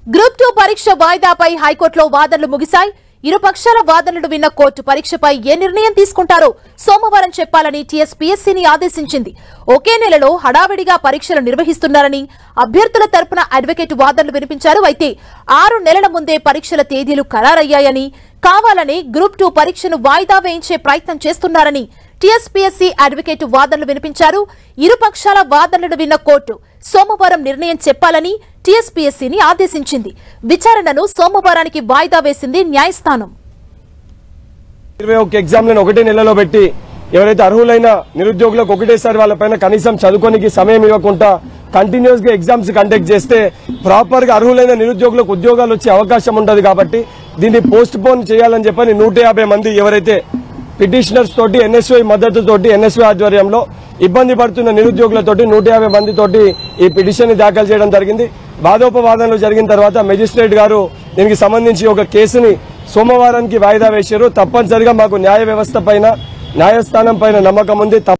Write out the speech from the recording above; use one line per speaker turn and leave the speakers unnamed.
group two పరీక్ష వాయిదాపై హైకోర్టులో వాదనలు ముగిశాయి ఇరు పక్షాల వాదనలు విన్న కోర్టు పరీక్షపై ఏ నిర్ణయం తీసుకుంటారో సోమవారం చెప్పాలని టీఎస్పీఎస్సీని ఆదేశించింది ఒకే నెలలో హడావిడిగా పరీక్షలు నిర్వహిస్తున్నారని అభ్యర్థుల తరపున అడ్వకేట్ వాదనలు వినిపించారు అయితే ఆరు నెలల ముందే పరీక్షల తేదీలు ఖరారయ్యాయని కావాలని గ్రూప్ టూ పరీక్షను వాయిదా వేయించే ప్రయత్నం చేస్తున్నారని టీఎస్పీఎస్సీ అడ్వకేట్ వాదనలు వినిపించారు ఇరు పక్షాల వాదనలు విన్న కోర్టు సోమవారం నిర్ణయం చెప్పాలని టీఎస్పీఎస్సీని ఆదేశించింది విచారణను సోమవారానికి వాయిదా వేసింది న్యాయస్థానం
ఇరవై ఒక్క ఎగ్జామ్లను ఒకటే నెలలో పెట్టి ఎవరైతే అర్హులైన నిరుద్యోగులకు ఒకటేసారి వాళ్ళపైన కనీసం చదువుకోనికి సమయం ఇవ్వకుండా కంటిన్యూస్ గా ఎగ్జామ్స్ కండక్ట్ చేస్తే ప్రాపర్ గా అర్హులైన నిరుద్యోగులకు ఉద్యోగాలు వచ్చే అవకాశం ఉండదు కాబట్టి దీన్ని పోస్ట్ పోన్ చేయాలని చెప్పని నూట యాభై మంది ఎవరైతే పిటిషనర్స్ తోటి ఎన్ఎస్వై మద్దతుతోటి ఎన్ఎస్వై ఆధ్వర్యంలో ఇబ్బంది పడుతున్న నిరుద్యోగులతోటి నూట యాభై మంది తోటి ఈ పిటిషన్ ని దాఖలు చేయడం జరిగింది వాదోపవాదనలు జరిగిన తర్వాత మెజిస్ట్రేట్ గారు దీనికి సంబంధించి ఒక కేసుని సోమవారానికి వాయిదా వేశారు తప్పనిసరిగా మాకు న్యాయ వ్యవస్థ పైన న్యాయస్థానం పైన నమ్మకం ఉంది